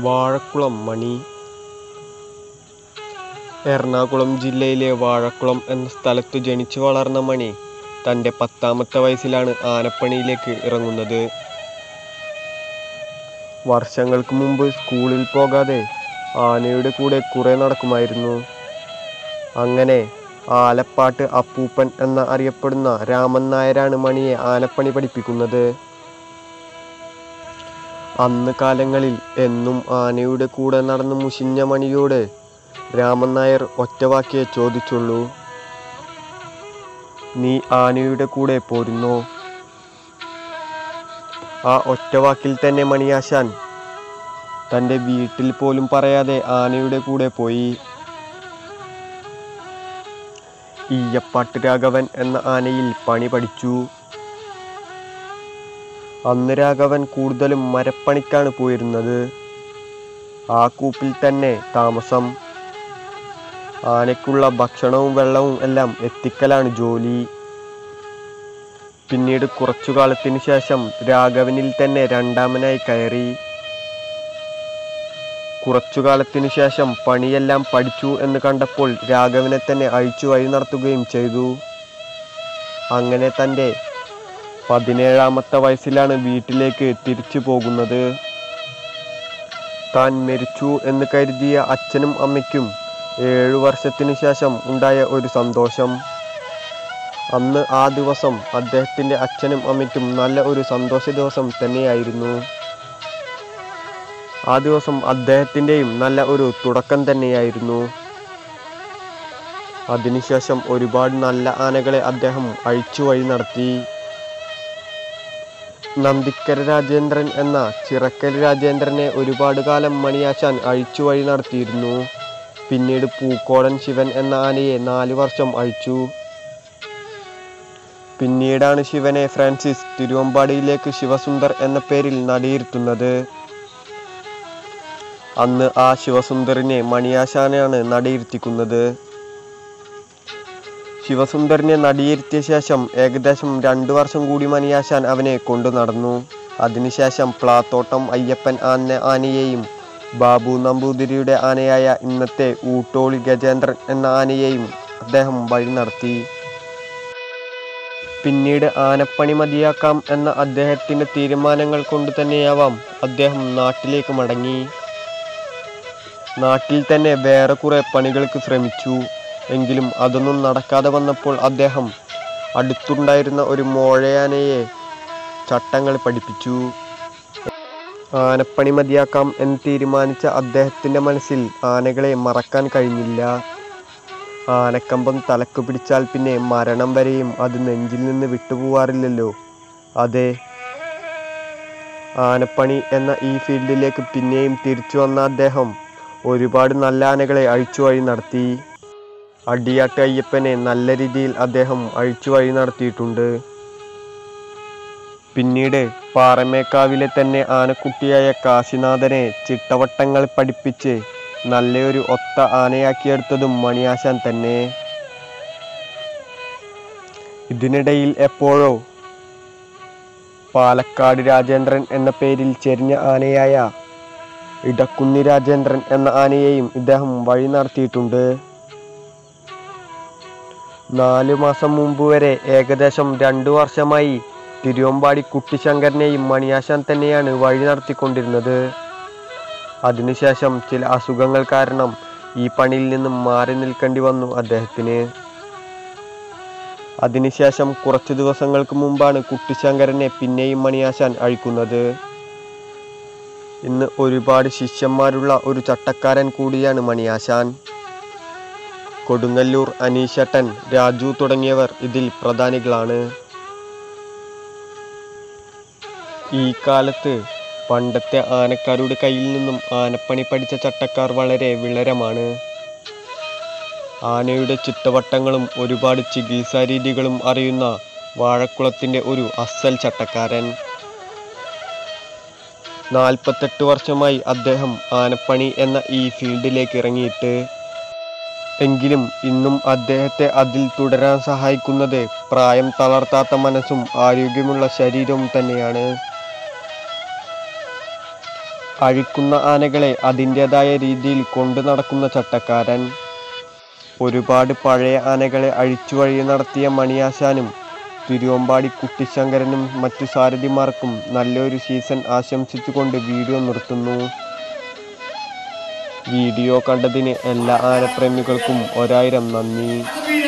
വാഴക്കുളം മണി എറണാകുളം ജില്ലയിലെ വാഴക്കുളം എന്ന സ്ഥലത്തു ജനിച്ചു വളർന്ന മണി തൻ്റെ പത്താമത്തെ വയസ്സിലാണ് ആനപ്പണിയിലേക്ക് ഇറങ്ങുന്നത്. വർഷങ്ങൾക്ക് മുമ്പ് സ്കൂളിൽ പോകാതെ ആനയുടെ കൂടെ കുറെ നടക്കുമായിരുന്നു. അങ്ങനെ ആലപ്പാട്ട് അപ്പൂപ്പൻ എന്ന് അറിയപ്പെടുന്ന രാമൻ നായരാണ് മണിയെ ആനപ്പണി പഠിപ്പിക്കുന്നത്. അന്ന് കാലങ്ങളിൽ എന്നും ആനയുടെ കൂടെ നടന്ന് മുഷിഞ്ഞ മണിയോട് രാമൻ നായർ ഒറ്റ വാക്കേ ചോദിച്ചുള്ളൂ. "നീ ആനയുടെ കൂടെ പോരുന്നോ? " ആ ഒറ്റവാക്കിൽ തന്നെ മണിയാശാൻ തൻ്റെ വീട്ടിൽ പോലും പറയാതെ ആനയുടെ കൂടെ പോയി. ഈയപ്പാട്ട് രാഘവൻ എന്ന ആനയിൽ പണി പഠിച്ചു. അന്ന് രാഘവൻ കൂടുതലും മരപ്പണിക്കാണ് പോയിരുന്നത്. ആ കൂപ്പിൽ തന്നെ താമസം. ആനയ്ക്കുള്ള ഭക്ഷണവും വെള്ളവും എല്ലാം എത്തിക്കലാണ് ജോലി. പിന്നീട് കുറച്ചു കാലത്തിനു ശേഷം രാഘവനിൽ തന്നെ രണ്ടാമനായി കയറി. കുറച്ചു കാലത്തിനു ശേഷം പണിയെല്ലാം പഠിച്ചു എന്ന് കണ്ടപ്പോൾ രാഘവനെ തന്നെ അഴിച്ചു വഴി നടത്തുകയും ചെയ്തു. അങ്ങനെ തൻ്റെ പതിനേഴാമത്തെ വയസ്സിലാണ് വീട്ടിലേക്ക് തിരിച്ചു പോകുന്നത്. താൻ മരിച്ചു എന്ന് കരുതിയ അച്ഛനും അമ്മയ്ക്കും ഏഴു വർഷത്തിനു ശേഷം ഉണ്ടായ ഒരു സന്തോഷം. അന്ന് ആ ദിവസം അദ്ദേഹത്തിൻ്റെ അച്ഛനും അമ്മയ്ക്കും നല്ല ഒരു സന്തോഷ ദിവസം തന്നെയായിരുന്നു. ആ ദിവസം അദ്ദേഹത്തിൻ്റെയും നല്ല ഒരു തുടക്കം തന്നെയായിരുന്നു. അതിനു ശേഷം ഒരുപാട് നല്ല ആനകളെ അദ്ദേഹം അഴിച്ചു വഴി നടത്തി. നന്ദിക്കര രാജേന്ദ്രൻ എന്ന ചിറക്കൽ രാജേന്ദ്രനെ ഒരുപാട് കാലം മണിയാശാൻ അഴിച്ചു വഴി നടത്തിയിരുന്നു. പിന്നീട് പൂക്കോടൻ ശിവൻ എന്ന ആനയെ നാല് വർഷം അഴിച്ചു. പിന്നീടാണ് ശിവനെ ഫ്രാൻസിസ് തിരുവമ്പാടിയിലേക്ക് ശിവസുന്ദർ എന്ന പേരിൽ നടയിരുത്തുന്നത്. അന്ന് ആ ശിവസുന്ദറിനെ മണിയാശാനാണ് നടയിരുത്തിക്കുന്നത്. ശിവസുന്ദറിനെ നടയിരുത്തിയ ശേഷം ഏകദേശം രണ്ടു വർഷം കൂടി മണിയാശാൻ അവനെ കൊണ്ടു നടന്നു. അതിനു ശേഷം പ്ലാത്തോട്ടം അയ്യപ്പൻ എന്ന ആനയെയും ബാബു നമ്പൂതിരിയുടെ ആനയായ ഇന്നത്തെ ഊട്ടോളി ഗജേന്ദ്രൻ എന്ന ആനയെയും അദ്ദേഹം വഴി നടത്തി. പിന്നീട് ആനപ്പണി മതിയാക്കാം എന്ന അദ്ദേഹത്തിൻ്റെ തീരുമാനങ്ങൾ കൊണ്ട് തന്നെയാവാം അദ്ദേഹം നാട്ടിലേക്ക് മടങ്ങി. നാട്ടിൽ തന്നെ വേറെ കുറെ പണികൾക്ക് ശ്രമിച്ചു. എങ്കിലും അതൊന്നും നടക്കാതെ വന്നപ്പോൾ അദ്ദേഹം അടുത്തുണ്ടായിരുന്ന ഒരു മോഴയാനയെ ചട്ടങ്ങൾ പഠിപ്പിച്ചു. ആനപ്പണി മതിയാക്കാം എന്ന് തീരുമാനിച്ച അദ്ദേഹത്തിൻ്റെ മനസ്സിൽ ആനകളെ മറക്കാൻ കഴിഞ്ഞില്ല. ആനക്കമ്പം തലയ്ക്കു പിടിച്ചാൽ പിന്നെ മരണം വരെയും അത് നെഞ്ചിൽ നിന്ന് വിട്ടുപോവാറില്ലല്ലോ. അതെ, ആനപ്പണി എന്ന ഈ ഫീൽഡിലേക്ക് പിന്നെയും തിരിച്ചു വന്ന അദ്ദേഹം ഒരുപാട് നല്ല ആനകളെ അഴിച്ചു വഴി നടത്തി. അടിയാട്ട് അയ്യപ്പനെ നല്ല രീതിയിൽ അദ്ദേഹം അഴിച്ചു വഴി നടത്തിയിട്ടുണ്ട്. പിന്നീട് പാറമേക്കാവിലെ തന്നെ ആനക്കുട്ടിയായ കാശിനാഥനെ ചിട്ടവട്ടങ്ങൾ പഠിപ്പിച്ച് നല്ലയൊരു ഒത്ത ആനയാക്കിയെടുത്തതും മണിയാശാൻ തന്നെ. ഇതിനിടയിൽ എപ്പോഴോ പാലക്കാട് രാജേന്ദ്രൻ എന്ന പേരിൽ ചെരിഞ്ഞ ആനയായ ഇടക്കുന്നി രാജേന്ദ്രൻ എന്ന ആനയെയും ഇദ്ദേഹം വഴി നടത്തിയിട്ടുണ്ട്. നാലു മാസം മുമ്പ് വരെ ഏകദേശം രണ്ടു വർഷമായി തിരുവമ്പാടി കുട്ടിശങ്കരനെയും മണിയാശാൻ തന്നെയാണ് വഴി നടത്തിക്കൊണ്ടിരുന്നത്. അതിനു ശേഷം ചില അസുഖങ്ങൾ കാരണം ഈ പണിയിൽ നിന്നും മാറി നിൽക്കേണ്ടി വന്നു അദ്ദേഹത്തിന്. അതിനു ശേഷം കുറച്ചു ദിവസങ്ങൾക്ക് മുമ്പാണ് കുട്ടിശങ്കരനെ പിന്നെയും മണിയാശാൻ അഴിക്കുന്നത്. ഇന്ന് ഒരുപാട് ശിഷ്യന്മാരുള്ള ഒരു ചട്ടക്കാരൻ കൂടിയാണ് മണിയാശാൻ. കൊടുങ്ങല്ലൂർ അനീഷേട്ടൻ, രാജു തുടങ്ങിയവർ ഇതിൽ പ്രധാനികളാണ്. ഈ കാലത്ത് പണ്ടത്തെ ആനക്കാരുടെ കയ്യിൽ നിന്നും ആനപ്പണി പഠിച്ച ചട്ടക്കാർ വളരെ വിരളമാണ്. ആനയുടെ ചിട്ടവട്ടങ്ങളും ഒരുപാട് ചികിത്സാരീതികളും അറിയുന്ന വാഴക്കുളത്തിൻ്റെ ഒരു അസ്സൽ ചട്ടക്കാരൻ. നാൽപ്പത്തെട്ട് വർഷമായി അദ്ദേഹം ആനപ്പണി എന്ന ഈ ഫീൽഡിലേക്ക് ഇറങ്ങിയിട്ട്. എങ്കിലും ഇന്നും അദ്ദേഹത്തെ അതിൽ തുടരാൻ സഹായിക്കുന്നത് പ്രായം തളർത്താത്ത മനസ്സും ആരോഗ്യമുള്ള ശരീരവും തന്നെയാണ്. അഴിക്കുന്ന ആനകളെ അതിൻ്റെതായ രീതിയിൽ കൊണ്ടു നടക്കുന്ന ചട്ടക്കാരൻ ഒരുപാട് പഴയ ആനകളെ അഴിച്ചു വഴി നടത്തിയ മണിയാശാനും തിരുവമ്പാടി കുട്ടിശങ്കരനും മറ്റു സാരഥിമാർക്കും നല്ലൊരു സീസൺ ആശംസിച്ചുകൊണ്ട് വീഡിയോ നിർത്തുന്നു വീഡിയോ കണ്ടതിന് എല്ലാ ആനപ്രേമികൾക്കും ഒരായിരം നന്ദി